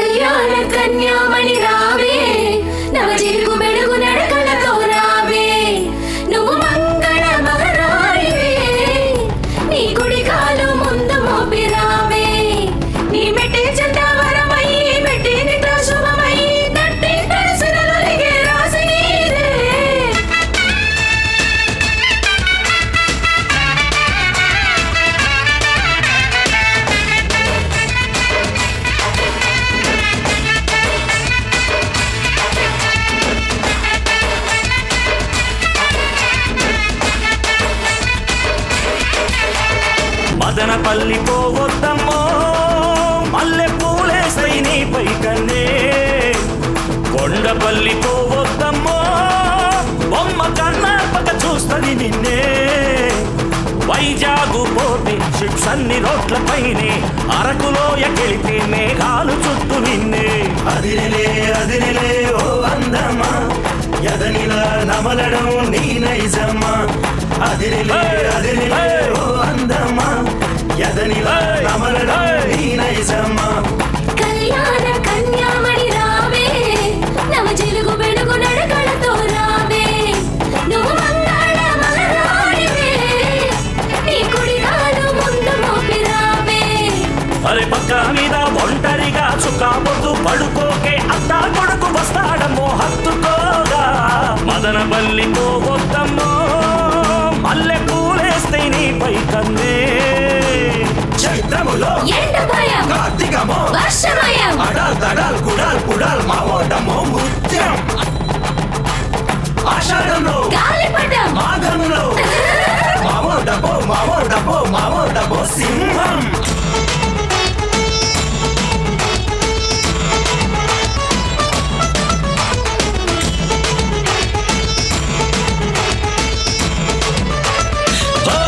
కళ్యాణ కన్యామణి రావే నవ జిలుగు మెడుగు నడకలతో రావే నువ్వు మంగళ మహారాణివే నీ కుడి కాలు ముందు మోపి రావే నీ మెట్టి చందవరమయ్యి మెట్టి నిద్ర శుభమయ్యి నట్టి తలసినలొలిగే రాసి నీదే మదనపల్లి పోవద్దమ్మో మల్లె పూలేసై నీపై కన్నే కొండపల్లి పోవద్దమ్మో బొమ్మ కన్నార్పక చూస్తది నిన్నే వైజాగు పోతే షిప్స్ అన్ని రోడ్లపైనే అరకులోయ గెలిపి మేఘాలు చుట్టూ నిన్నే అదిరిలే అదిరిలే ఓ అందమ్మా ఎదనిలా నమలడం నీ నైజమ్మా అదిరిలే అదిరిలే ఓ అందమ్మా ఎదనిలా నమలడం నీ నైజమ్మా కళ్యాణ కన్యామణి రావే నవ జిలుగు వెలుగు నడకలతో రావే నువ్వు మంగళ మహారాణివే నీ కుడి కాలు ముందు మోపి రావే అరే పక్క మీద ఒంటరిగా చుక్కాబొద్దు పడుకోకే అత్తా కొడుకు వస్తాడమ్మో హత్తుకోగా మదన బల్లి పోవద్దమ్మో మల్లె పూలేస్తే నీపై కన్నే చైత్రములో ఎండ భయం కార్తీకమో వర్షమయం అడాల్ తడాల్ కుడాల్ కుడాల్ మా ఓటమో ముత్యం ఆషాఢంలో గాలిపటం మాఘంలో మావో డబ్బో మావో డబ్బో మావో డబ్బో సింహం ఓ,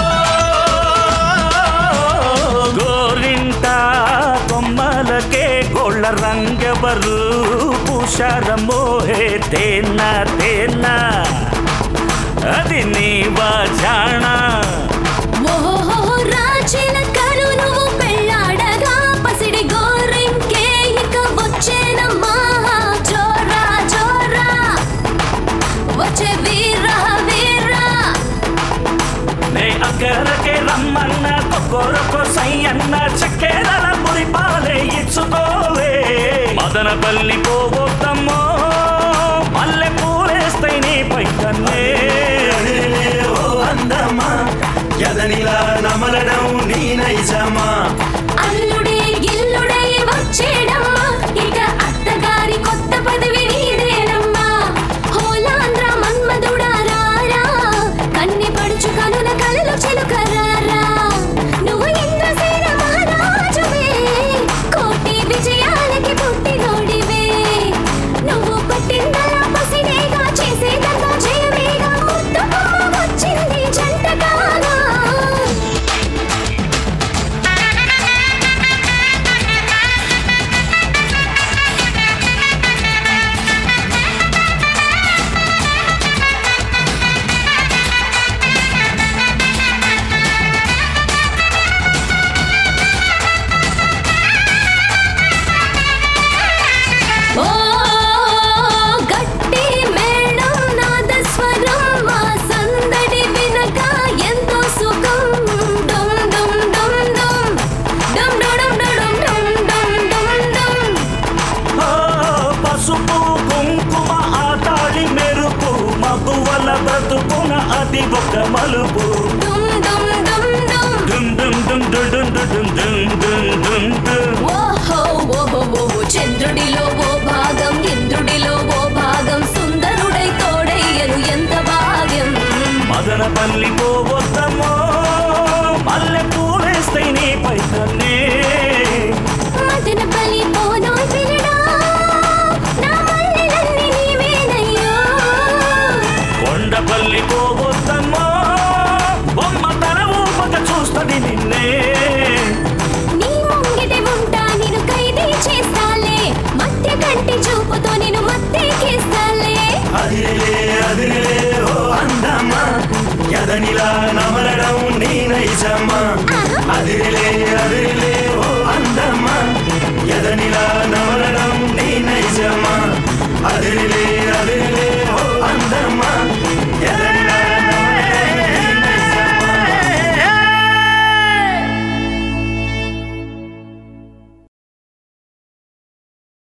గోరింట కొమ్మలకే గోళ్ళ రంగెవరు పుషారమో హే తేన్న తేన్న అది నీ బాజాణ ఓహో రాచిన కను నువ్వు పెళ్ళాడగా పసిడి గోరింకే ఇక వచ్చేనమ్మా జోరా జోరా వచ్చే వీరా వీరా నే అక్కరకే రమ్మన్న కొక్కరొక్క సై అన్న చక్కెరల పురి పాలే ఇచ్చుకోవే మదనపల్లి పోవద్దమ్మో మల్లె పూలేస్తే నీ పై కన్నే అదిరిలే ఓ అందమ్మా ఎదనిలా నమలడం నీ నైజమా అల్లుడే గిల్లుడై వచ్చేడమ్మా ఇక అత్తగారి కొత్త పదవి నీదేనమ్మా హోలాంధ్ర మన్మధుడా రారా కన్ని పడుచు కనుల కలలు చిలుకరారా నువ్వు ఇంద్రసేన మహారాజువే కోటి విజయాలకి పుట్టినోడివే నువ్వు పట్టిందలా పసిడేగా చేసేదంతా జయమేగా ముద్దు బొమ్మ వచ్చింది జంటగానా ఓ గట్టి మేళం నాదస్వరం మా సందడి వినక ఎంతో సుఖం డుమ్ డుమ్ డుమ్ డుమ్ డుమ్ డుమ్ డుమ్ డుమ్ డుమ్ డుమ్ డుమ్ ఓ, పసుపు కుంకుమ ఆటాడి మెరుపు మగువల బ్రతుకున అది ఒక మలుపు డుమ్ డుమ్ డుమ్ డుమ్ డుమ్ డుమ్ డుమ్ డుమ్ డుమ్ డుమ్ డుమ్ డుమ్ డుమ్ డుమ్. ఓహో ఓహో ఓహో చంద్రుడిలో ఓ భాగం ఇంద్రుడిలో ఓ భాగం సుందరుడై తోడయ్యను ఎంత భాగ్యం మదనపల్లి పోవద్దమ్మో మల్లె పూలేస్తే నీ పై కన్నే మదన బలి పోనో పిల్లడా నా మల్లెలన్నీ నీవేనయ్యో కొండపల్లి పోవద్దమ్మో అదిరిలే